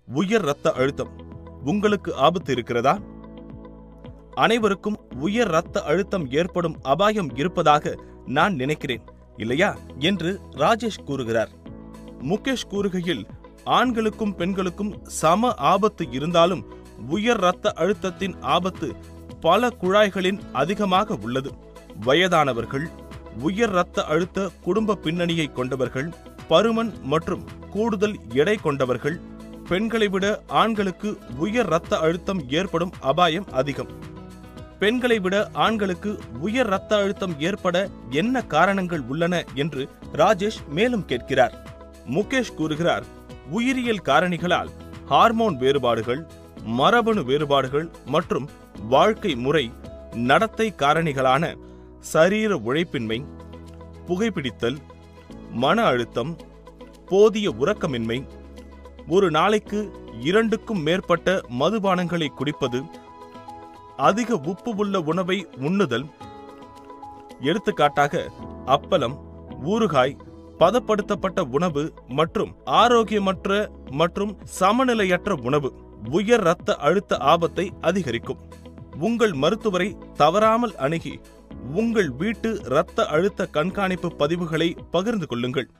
உயர் இரத்த அழுத்தம் உங்களுக்கு ஆபத்து இருக்கிறதா அனைவருக்கும் உயர் இரத்த அழுத்தம் ஏற்படும் அபாயம் இருப்பதாக நான் நினைக்கிறேன் இல்லையா என்று ராஜேஷ் கூறுகிறார் முகேஷ் கூறுகையில் ஆண்களுக்கும் பெண்களுக்கும் சம ஆபத்து இருந்தாலும் உயர் இரத்த அழுத்தத்தின் ஆபத்து பல குழாய்களின் அதிகமாக உள்ளது வயதானவர்கள் உயர் இரத்த அழுத்த குடும்ப பின்னணியை கொண்டவர்கள் பருமன் மற்றும் கூடுதல் எடை கொண்டவர்கள் பெண்களை விட ஆண்களுக்கு உயர் இரத்த அழுத்தம் ஏற்படும் அபாயம் அதிகம் பெண்களை விட ஆண்களுக்கு உயர் இரத்த அழுத்தம் ஏற்பட என்ன காரணங்கள் உள்ளன என்று ராஜேஷ் மேலும் கேட்கிறார் முகேஷ் கூறுகிறார் உயிரியல் காரணிகளால் ஹார்மோன் வேறுபாடுகள் மரபணு வேறுபாடுகள் மற்றும் வாழ்க்கை முறை நடத்தை காரணிகளான சரீர உழைப்பின்மை புகைப்பிடித்தல் மன அழுத்தம் போதிய உறக்கமின்மை ஒரு நாளைக்கு இரண்டுக்கும் மேற்பட்ட மதுபானங்களை குடிப்பது அதிக உப்பு உள்ள உணவை உண்ணுதல் எடுத்துக்காட்டாக அப்பளம் ஊறுகாய் பதப்படுத்தப்பட்ட உணவு மற்றும் ஆரோக்கியமற்ற மற்றும் சமநிலையற்ற உணவு உயர் இரத்த அழுத்த ஆபத்தை அதிகரிக்கும் உங்கள் மருத்துவரை தவறாமல் அணுகி உங்கள் வீட்டு இரத்த அழுத்த கண்காணிப்பு பதிவுகளை பகிர்ந்து கொள்ளுங்கள்